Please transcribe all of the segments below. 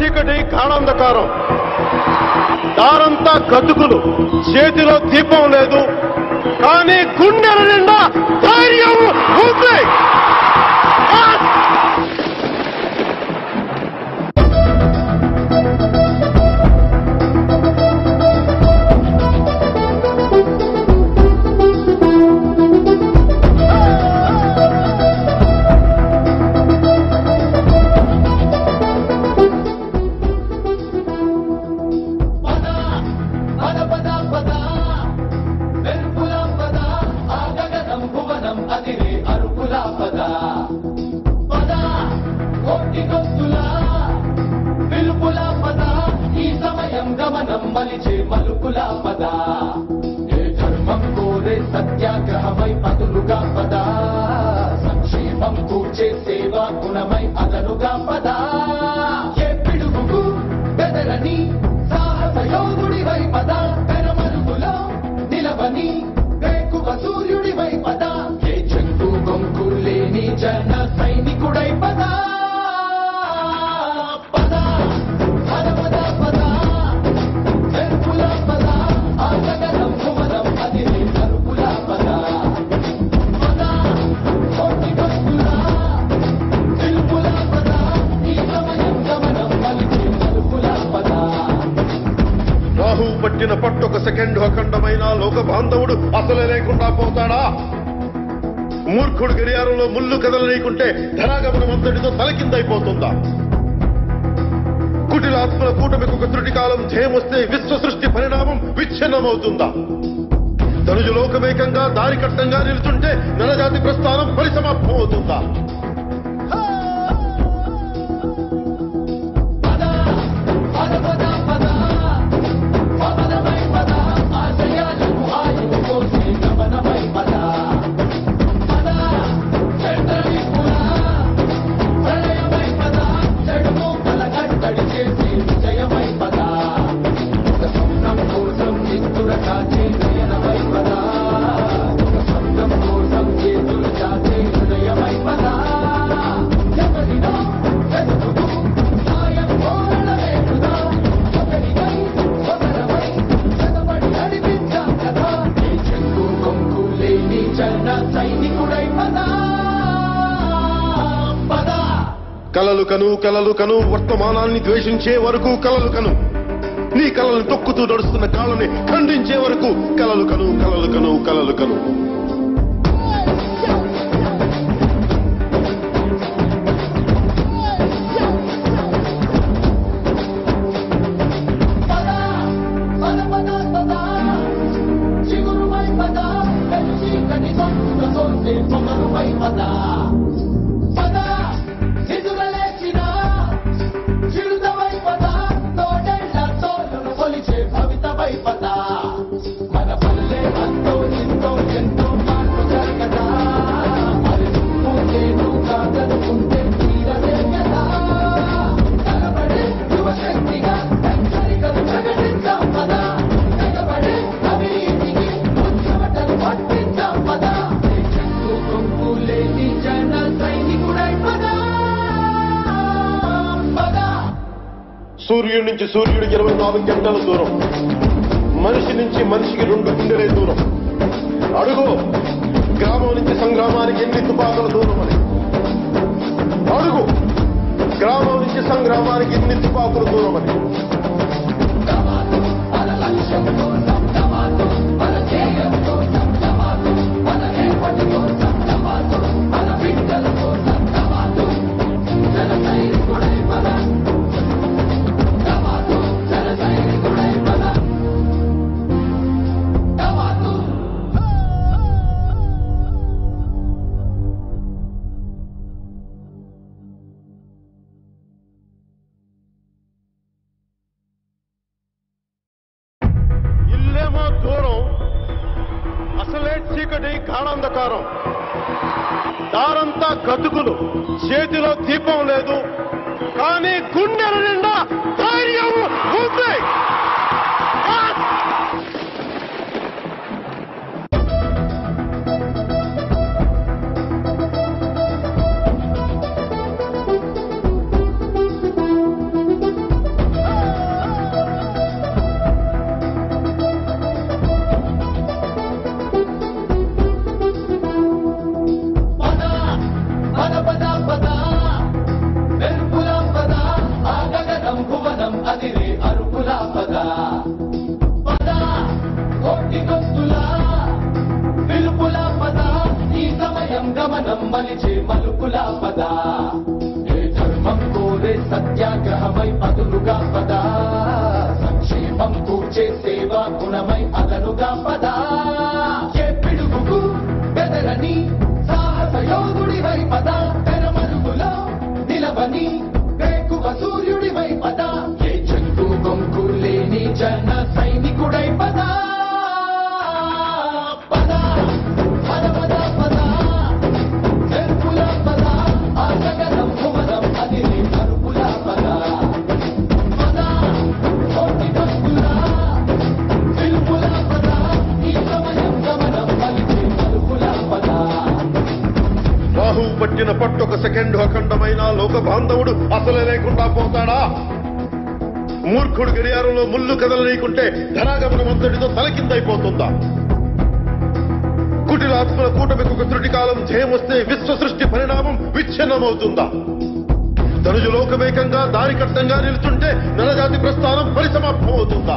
చీకటి గాఢాంధకారం దారంతా గతుకులు చేతిలో దీపం లేదు కానీ గుండెల నిండా ధైర్యం ఉంది ఆ! పద పద పద పద వెలుపుల పద ఆ గగనం భువనం అదిరే అరుపుల పద పద కోటి గొంతుల పిలుపుల పద ఈ సమయం గమనం మలిచే మలుపుల పద ఏ ధర్మం కోరే సత్యాగ్రహమై పదులుగా పద సంక్షేమం కూర్చే సేవా గుణమై అదనుగా పద ఏ పిడుగుకు బెదరని సాహస యోధుడివై పద పెరమరుగులో నిలవని వేకువ సూర్యుడివై పద ఏ చెంగు గొంకు లేని జన సైనికుడై పద పద పద పద పద వెలుపుల పద ఆ గగనం భువనం అది నీ కరుపుల పద పద కోటి గొంతుల పిలుపుల పద ఈ సమయం గమనం మలిచి మలుపుల పద రాహు పట్టిన పట్టొక సెకండ్ అఖండమైన లోక బాంధవుడు అసలే లేకుండా పోతాడా మూర్ఖుడు గడియారంలో ముళ్ళు కదలనీకుంటే ధనాగమనం అంతటితో తలకిందైపోతుందా కుటిలాత్మల కూటమికి ఒక త్రుటి కాలం జయమొస్తే విశ్వ సృష్టి పరిణామం విచ్ఛిన్నమవుతుందా ధనుజు లోకమేకంగా దారి కట్టంగా నిలుచుంటే నరజాతి ప్రస్థానం పరిసమాప్తం అవుతుందా పద పద పద పద పవనమై పద ఆశయాలకు ఆయువు కోసి గమనమై పద పద చంద్రవిపుల ప్రళయమై పద చెడు మూకల కట్టడి చేసి విజయమై పద ఒక స్వప్నం కోసం నిత్తుర కాచే నయనమై పద ఒక స్వప్నం కోసం చేతులు చాచే హృదయమై పద ఎవరినో వెతుకుతూ సాయం కోరడమే వృధా. ఒకరికై, ఒకరమై, జతపడి నడిపించాం కదా. ఈ చెంగు కొంగు లేని జన సైనికుడై పద పద కలలు కను కలలు కను వర్తమానాన్ని ద్వేషించే వరకు కలలు కను నీ కలలను తొక్కుతూ నడుస్తున్న కాళ్ళని ఖండించే వరకు కలలు కను కలలు కను కలలు కను పద పద పద పద చిగురుమై పద కలిసి కటి సొంత సొంతే పొగరుమై పద పద ఎదురలేచిన చిరుతమై పద తోడేళ్ల తోలును కొలిచే భవితమై పద మన పల్లె అంతో ఎంతో ఎంతో మార్పు జరగదా అది నువ్వు నేను కాదనుకుంటే తీరదే కదా కనబడే యువశక్తిగా హెచ్చరికలు ప్రకటించాం పద తెగబడే అవినీతికి ఉచ్చమటలు పట్టించాం పద చెక్కు కొంపు లేని జన సైనికుడై పద పద సూర్యుడి నుంచి సూర్యుడికి ఇరవై నాలుగు గంటల దూరం మనిషి నుంచి మనిషికి రెండు గుండెలే దూరం అడుగు గ్రామం నుంచి సంగ్రామానికి ఎన్ని తుపాకుల దూరం అని అడుగు గ్రామం నుంచి సంగ్రామానికి ఎన్ని తుపాకుల దూరం అని దమాదు మన లక్ష్యం కోసం దమాదు మన ధ్యేయం కోసం దమాదు మన రేపటి కోసం దమాదు మన బిడ్డల కోసం దమాదు జన సైనికుడై పద దమాదు జన సైనికుడై పద దమాదు ఇల్లేమో దూరం అసలే చీకటి గాఢాంధకారం దారంతా గతుకులు చేతిలో దీపం లేదు కానీ గుండెల నిండా ధైర్యం ఉంది ఆ! మలిచే మలుపుల పద ఏ ధర్మం కోరే సత్యాగ్రహమై పదులుగా పద సంక్షేమం కూర్చే సేవా గుణమై అదనుగా పద ఏ పిడుగుకు బెదరని సాహస యోధుడివై పద తెరమరుగులో నిలవని వేకువ సూర్యుడివై పద ఏ చెంగు కొంకు లేని జన సైనికుడై పద పద పద పద పద చెరుపుల పద ఆసగనం భువనం అది నీ కరుపుల పద పద కోటి భక్తుల పిలుపుల పద ఈ సమయం గమనం పలికి మలుపుల పద రాహు పట్టిన పట్టొక సెకండ్ అఖండమైన లోక బాంధవుడు అసలే లేకుండా పోతాడా మూర్ఖుడు గడియారంలో ముళ్ళు కదలనీకుంటే ధనాగమనం అంతటితో తలకిందైపోతుందా కుటిలాత్మల కూటమికి ఒక త్రుటి కాలం జయం వస్తే విశ్వ సృష్టి పరిణామం విచ్ఛిన్నమవుతుందా ధనుజు లోకమేకంగా దారికట్టంగా నిలుచుంటే నరజాతి ప్రస్థానం పరిసమాప్తం అవుతుందా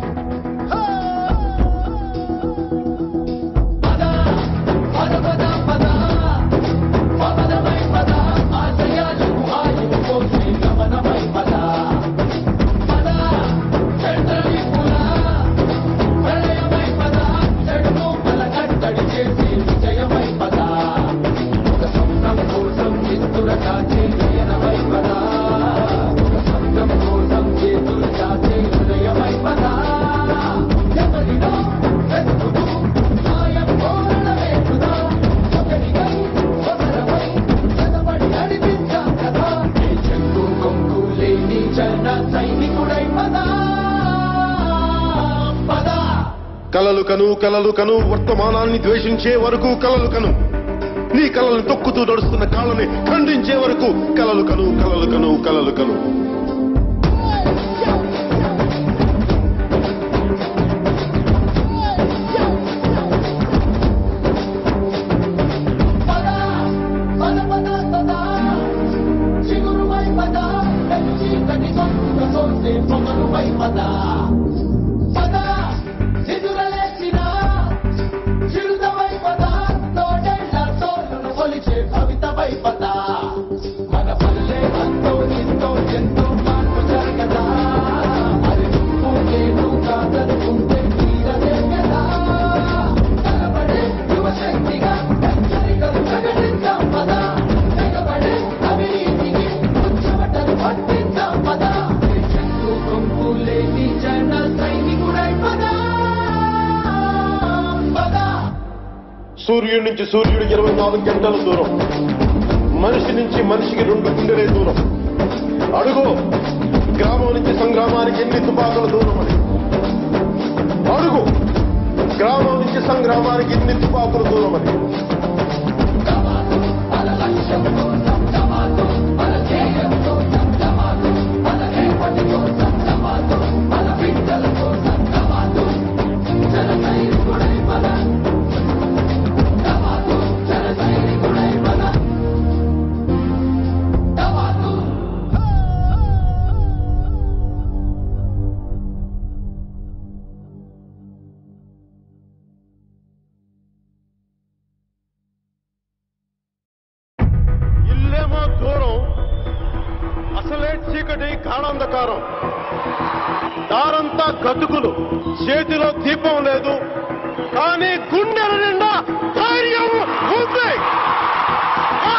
పద పద పద పద పదమై పద ఆశయాలకు ఆయువు కోసి గమనమై పద పద చంద్రవిపుల ప్రళయమై పద చెడు పల కట్టడి చేసి విజయమై పద ఒక స్వప్నం కోసం చిత్తుల కాచే నయనమై పద ఒక స్వర్గం కోసం చేతులు చాచే హృదయమై పద ఎవరినో వెతుకుతూ సాయం కోరడమే వృధా. ఒకరికై, ఒకరమై, జతపడి నడిపించాం కదా. ఏ చెంగు కొంగు లేని జన సైనికుడై పద పద కలలు కను కలలు కను వర్తమానాన్ని ద్వేషించే వరకు కలలు కను నీ కలలను తొక్కుతూ నడుస్తున్న కాళ్ళని ఖండించే వరకు కలలు కను కలలు కను కలలు కను పద పద పద పద చిగురువై పద వెను చీకటి సొంతుగా సోసే పొగరువై పద పద చిదురలేసిన చిరుతవై పద తోడేళ్ల తోలును కొలిచే కవితవై పద మన పల్లె అంతో ఎంతో ఎంతో మార్పు జరగదా అది నువ్వు నేను కాదనుకుంటే తీరదే కదా కలబడే యువశక్తిగా హెచ్చరికలు ప్రకటించాం పద తెగబడే అవినీతికి ఉచ్చమటలు పట్టించాం పద చెట్టు కొంపు లేని జన సైనికుడై పద పద సూర్యుడి నుంచి సూర్యుడు ఇరవై నాలుగు గంటల దూరం మనిషి నుంచి మనిషికి రెండు గుండెలే దూరం అడుగు గ్రామం నుంచి సంగ్రామానికి ఎన్ని తుపాకుల దూరం అని అడుగు గ్రామం నుంచి సంగ్రామానికి ఎన్ని తుపాకుల దూరం అని దమాదు మన లక్ష్యం కోసం దమాదు మన ధ్యేయం కోసం దమాదు మన రేపటి కోసం దమాదు మన బిడ్డల కోసం దమాదు జన సైనికుడై పద దమాదు జన సైనికుడై పద దమాదు ఇల్లేమో దూరం అసలే చీకటి గాఢాంధకారం దారంతా గతుకులు చేతిలో దీపం లేదు కానీ గుండెల నిండా ధైర్యం ఉంది ఆ!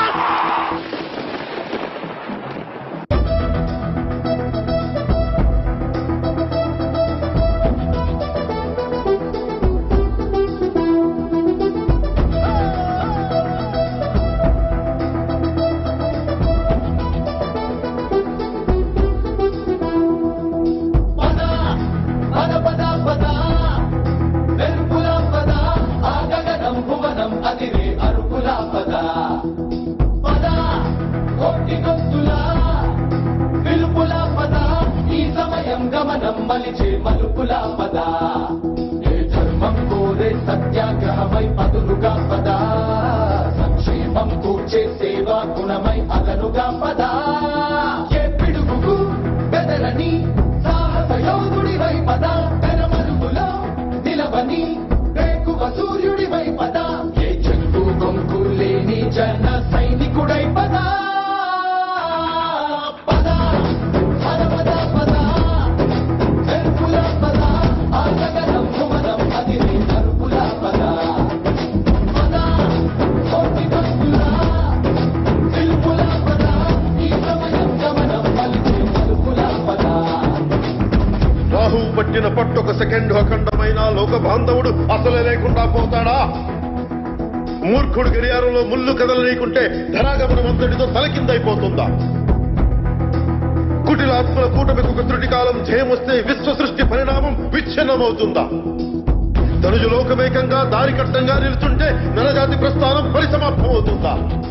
పద పద పద పద వెలుపుల పద ఆ గగనం భువనం అదిరే అరుపుల పద పద కోటి గొంతుల పిలుపుల పద ఈ సమయం గమనం మలిచే మలుపుల పద ఏ ధర్మం కోరే సత్యాగ్రహమై పదులుగా పద సంక్షేమం కూర్చే సేవా గుణమై అదనుగా పద ఏ పిడుగుకు బెదరని సాహస యోధుడివై పద తెరమరుగులో నిలవని రేకువ సూర్యుడివై పద ఏ చెంగు కొంకు లేని జన రాహువు పట్టిన పట్టొక సెకండ్ అఖండమైన లోక బాంధవుడు అసలే లేకుండా పోతాడా మూర్ఖుడు గడియారంలో ముళ్ళు కదలనీకుంటే ధరాగమనం అంతటితో తలకిందైపోతుందా కుటిలాత్మల కూటమికి ఒక త్రుటి కాలం జయమొస్తే విశ్వ సృష్టి పరిణామం విచ్ఛిన్నమవుతుందా ధనుజు లోకమేకంగా దారి కట్టంగా నిలుచుంటే నరజాతి ప్రస్థానం పరిసమాప్తమవుతుందా